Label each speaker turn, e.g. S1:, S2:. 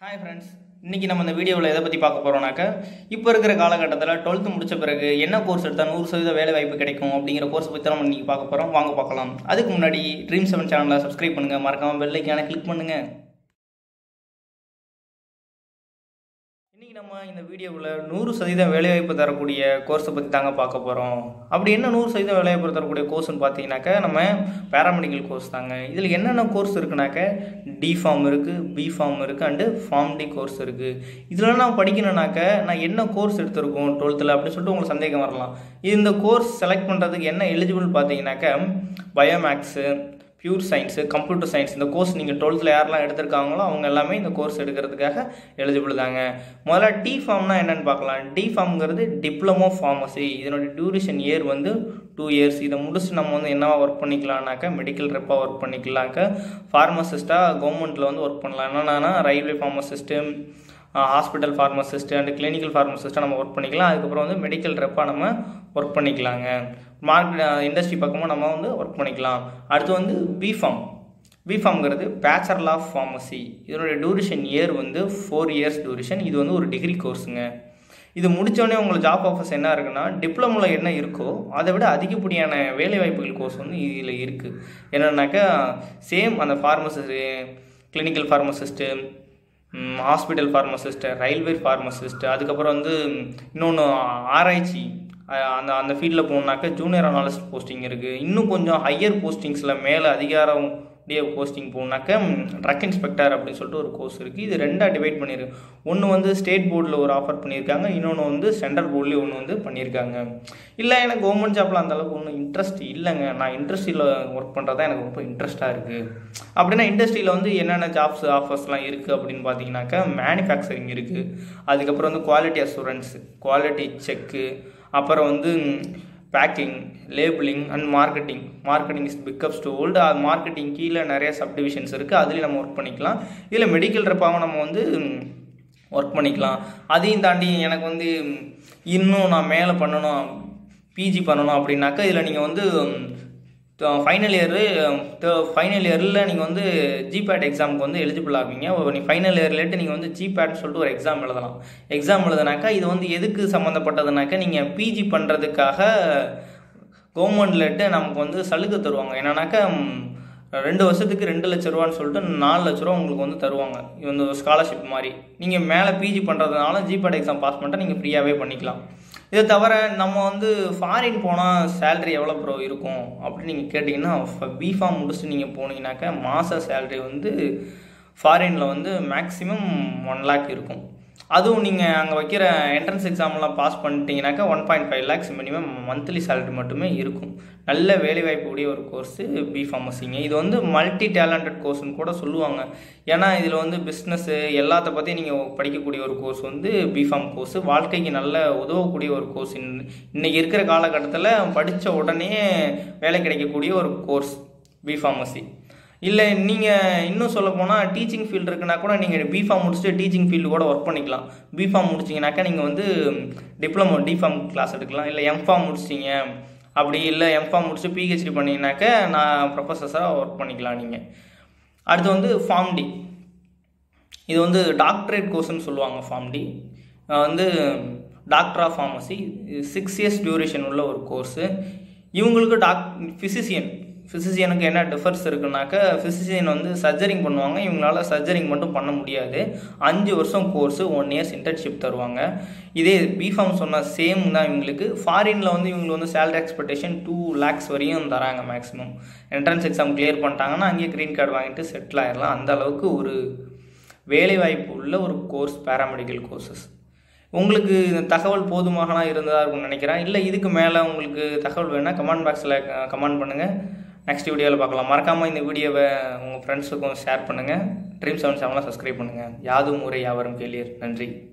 S1: hi friends இன்றைக்கி நம்ம இந்த வீடியோவில் எதை பற்றி பார்க்க போகிறோம்னாக்க இப்போ இருக்கிற காலகட்டத்தில் டுவெல்த்து முடிச்ச பிறகு என்ன கோர்ஸ் எடுத்தால் நூறு சதவீத வேலை வாய்ப்பு கிடைக்கும் அப்படிங்கிற கோர்ஸ் பற்றி தான் நம்ம இன்றைக்கி பார்க்க போகிறோம் வாங்க பார்க்கலாம் அதுக்கு முன்னாடி ட்ரீம் செவன் சேனலை சப்ஸ்கிரைப் பண்ணுங்கள் மறக்காமல் பெல்லைக்கான கிளிக் பண்ணுங்கள் இன்றைக்கி நம்ம இந்த வீடியோவில் நூறு சதவீதம் வேலைவாய்ப்பு தரக்கூடிய கோர்ஸை பற்றி தாங்க பார்க்க போகிறோம் அப்படி என்ன நூறு சதவீதம் வேலைவாய்ப்பு தரக்கூடிய கோர்ஸ்னு பார்த்தீங்கன்னாக்கா நம்ம பேராமெடிக்கல் கோர்ஸ் தாங்க இதில் என்னென்ன கோர்ஸ் இருக்குனாக்க டி ஃபார்ம் இருக்குது பி ஃபார்ம் இருக்குது அண்டு ஃபார்ம் டி கோர்ஸ் இருக்குது இதில் நான் படிக்கணுன்னாக்க நான் என்ன கோர்ஸ் எடுத்திருக்கோம் டுவெல்த்தில் அப்படின்னு சொல்லிட்டு உங்களுக்கு சந்தேகம் வரலாம் இந்த கோர்ஸ் செலக்ட் பண்ணுறதுக்கு என்ன எலிஜிபிள் பார்த்தீங்கன்னாக்க biomaths pure science computer science இந்த கோர்ஸ் நீங்கள் டுவெல்த்தில் யாரெல்லாம் எடுத்திருக்காங்களோ அவங்க எல்லாமே இந்த கோர்ஸ் எடுக்கிறதுக்காக எலிஜிபிள் தாங்க முதல்ல டி ஃபார்ம்னா என்னென்னு பார்க்கலாம் டி ஃபார்ம்ங்கிறது டிப்ளமோ ஃபார்மசி இதனுடைய டியூரேஷன் இயர் வந்து டூ இயர்ஸ் இதை முடிச்சுட்டு நம்ம வந்து என்னவா ஒர்க் பண்ணிக்கலாம்னாக்கா மெடிக்கல் ரெப்பாக ஒர்க் பண்ணிக்கலாக்க ஃபார்மசிஸ்ட்டாக கவர்மெண்ட்டில் வந்து ஒர்க் பண்ணலாம் என்னென்னா railway pharmacist hospital pharmacist and clinical ஃபார்மசிஸ்ட்டாக நம்ம ஒர்க் பண்ணிக்கலாம் அதுக்கப்புறம் வந்து மெடிக்கல் ரெப்பாக நம்ம ஒர்க் பண்ணிக்கலாங்க மார்க்கெட் இண்டஸ்ட்ரி பக்கமும் நம்ம வந்து ஒர்க் பண்ணிக்கலாம் அடுத்து வந்து பிஃபார்ம் பிஃபார்ம்ங்கிறது பேச்சலர் ஆஃப் ஃபார்மசி இதனுடைய டியூரேஷன் இயர் வந்து ஃபோர் இயர்ஸ் டியூரேஷன் இது வந்து ஒரு டிகிரி கோர்ஸுங்க இது முடித்தோடனே உங்களுக்கு ஜாப் ஆஃபர்ஸ் என்ன இருக்குன்னா டிப்ளமோவில் என்ன இருக்கோ அதை விட அதிகப்படியான வேலைவாய்ப்புகள் கோர்ஸ் வந்து இதில் இருக்குது என்னென்னாக்கா சேம் அந்த pharmacist clinical pharmacist hospital pharmacist railway pharmacist அதுக்கப்புறம் வந்து இன்னொன்று ஆராய்ச்சி அந்த அந்த ஃபீல்டில் போகணுனாக்கா ஜூனியர் அனாலிஸ்ட் போஸ்டிங் இருக்குது இன்னும் கொஞ்சம் ஹையர் போஸ்டிங்ஸில் மேலே அதிகாரம் உடைய போஸ்டிங் போகணுனாக்க ட்ரக் இன்ஸ்பெக்டர் அப்படின்னு சொல்லிட்டு ஒரு கோர்ஸ் இருக்குது இது ரெண்டாக டிவைட் பண்ணியிருக்கு ஒன்று வந்து ஸ்டேட் போர்டில் ஒரு ஆஃபர் பண்ணியிருக்காங்க இன்னொன்று வந்து சென்ட்ரல் போர்ட்லேயே ஒன்று வந்து பண்ணியிருக்காங்க இல்லை எனக்கு கவர்மெண்ட் ஜாப்பில் அந்தளவுக்கு ஒன்றும் இன்ட்ரெஸ்ட் இல்லைங்க நான் இண்டஸ்ட்ரியில் ஒர்க் பண்ணுறது தான் எனக்கு ரொம்ப இன்ட்ரெஸ்ட்டாக இருக்குது அப்படின்னா இண்டஸ்ட்ரியில் வந்து என்னென்ன ஜாப்ஸ் ஆஃபர்ஸ்லாம் இருக்குது அப்படின்னு பார்த்தீங்கன்னாக்கா மேனுஃபேக்சரிங் இருக்குது அதுக்கப்புறம் வந்து குவாலிட்டி அசூரன்ஸ் குவாலிட்டி செக்கு அப்புறம் வந்து packing labelling and marketing marketing is pickups to old marketing கீழே நிறைய சப்டிவிஷன்ஸ் இருக்குது அதுலேயும் நம்ம ஒர்க் பண்ணிக்கலாம் இதில் மெடிக்கல் ரெப்பாகவும் நம்ம வந்து ஒர்க் பண்ணிக்கலாம் அதையும் தாண்டி எனக்கு வந்து இன்னும் நான் மேலே பண்ணணும் பிஜி பண்ணணும் அப்படின்னாக்கா இதில் நீங்கள் வந்து ஃபைனல் இயரு ஃபைனல் இயரில் நீங்கள் வந்து ஜிபேட் எக்ஸாமுக்கு வந்து எலிஜிபிள் ஆவீங்க நீங்கள் ஃபைனல் இயர்லேட்டு நீங்கள் வந்து ஜிபேட்னு சொல்லிட்டு ஒரு எக்ஸாம் எழுதலாம் எக்ஸாம் எழுதுனாக்கா இது வந்து எதுக்கு சம்மந்தப்பட்டதுனாக்கா நீங்கள் பிஜி பண்ணுறதுக்காக கவர்மெண்ட்லேட்டு நமக்கு வந்து சலுகை தருவாங்க என்னன்னாக்கா ரெண்டு வருஷத்துக்கு ரெண்டு லட்ச ரூபான்னு சொல்லிட்டு நாலு லட்ச ரூபா உங்களுக்கு வந்து தருவாங்க இது வந்து ஸ்காலர்ஷிப் மாதிரி நீங்கள் மேலே பிஜி பண்ணுறதுனால ஜிபேட் எக்ஸாம் பாஸ் பண்ணிட்டா நீங்கள் ஃப்ரீயாகவே பண்ணிக்கலாம் இதை தவிர நம்ம வந்து ஃபாரின் போனால் சேல்ரி எவ்வளோ ப்ரோ இருக்கும் அப்படின்னு நீங்கள் கேட்டிங்கன்னா பிஃபார்ம் முடிச்சுட்டு நீங்கள் போனீங்கன்னாக்கா மாத சேல்ரி வந்து ஃபாரினில் வந்து மேக்ஸிமம் ஒன் லேக் இருக்கும் அதுவும் நீங்கள் அங்கே வைக்கிற என்ட்ரன்ஸ் எக்ஸாம்லாம் பாஸ் பண்ணிட்டீங்கனாக்கா one point five lakhs minimum monthly salary மட்டுமே இருக்கும் நல்ல வேலைவாய்ப்பு உடைய ஒரு கோர்ஸு பி ஃபார்மசிங்க இது வந்து மல்டி டேலண்டட் கோர்ஸ்னு கூட சொல்லுவாங்க ஏன்னா இதில் வந்து பிஸ்னஸ்ஸு எல்லாத்த பற்றி நீங்கள் படிக்கக்கூடிய ஒரு கோர்ஸ் வந்து பிஃபார்ம் கோர்ஸு வாழ்க்கைக்கு நல்ல உதவக்கூடிய ஒரு கோர்ஸ் இன்றைக்கி இருக்கிற காலகட்டத்தில் படித்த உடனே வேலை கிடைக்கக்கூடிய ஒரு கோர்ஸ் பி ஃபார்மசி இல்லை நீங்கள் இன்னும் சொல்ல போனால் டீச்சிங் ஃபீல்டு இருக்குன்னா கூட நீங்கள் பிஃபார்ம் முடிச்சுட்டு டீச்சிங் ஃபீல்டு கூட ஒர்க் பண்ணிக்கலாம் பிஃபார்ம் முடிச்சிங்கனாக்கா நீங்கள் வந்து டிப்ளமோ டிஃபார்ம் கிளாஸ் எடுக்கலாம் இல்லை எம்ஃபார்ம் முடிச்சிங்க அப்படி இல்லை எம்ஃபார்ம் முடிச்சு பிஹெச்டி பண்ணிங்கனாக்கா நான் ப்ரொஃபஸர்ஸாக ஒர்க் பண்ணிக்கலாம் நீங்கள் அடுத்து வந்து ஃபார்ம் டி இது வந்து டாக்டரேட் கோர்ஸ்னு சொல்லுவாங்க ஃபார்ம் டி வந்து doctor of pharmacy six years duration உள்ள ஒரு கோர்ஸு இவங்களுக்கு டாக் ஃபிசிஷியன் ஃபிசிஷியனுக்கு என்ன டிஃபர்ஸ் இருக்குனாக்கா ஃபிசிஷியன் வந்து சர்ஜரிங் பண்ணுவாங்க இவங்களால சர்ஜரிங் மட்டும் பண்ண முடியாது அஞ்சு வருஷம் கோர்ஸு ஒன் இயர்ஸ் இன்டர்ன்ஷிப் தருவாங்க இதே பிஃபார்ம் சொன்ன சேம் தான் இவங்களுக்கு ஃபாரினில் வந்து இவங்களுக்கு வந்து சேலரி எக்ஸ்பெக்டேஷன் டூ லேக்ஸ் வரையும் தராங்க மேக்ஸிமம் என்ட்ரன்ஸ் எக்ஸாம் கிளியர் பண்ணிட்டாங்கன்னா அங்கேயே க்ரீன் கார்டு வாங்கிட்டு செட்டில் ஆயிடலாம் அந்த அளவுக்கு ஒரு வேலைவாய்ப்பு உள்ள ஒரு கோர்ஸ் பேராமெடிக்கல் கோர்சஸ் உங்களுக்கு இந்த தகவல் போதுமாக இருந்ததாக இருக்கும்னு நினைக்கிறேன் இல்லை இதுக்கு மேலே உங்களுக்கு தகவல் வேணால் கமெண்ட் பாக்ஸில் கமெண்ட் பண்ணுங்கள் நெக்ஸ்ட் வீடியோவில் பார்க்கலாம் மறக்காமல் இந்த வீடியோவை உங்கள் ஃப்ரெண்ட்ஸுக்கும் ஷேர் பண்ணுங்கள் ட்ரீம் செவன் செவனில் சப்ஸ்கிரைப் பண்ணுங்கள் யாதும் முறை யாவரும் கேளியர் நன்றி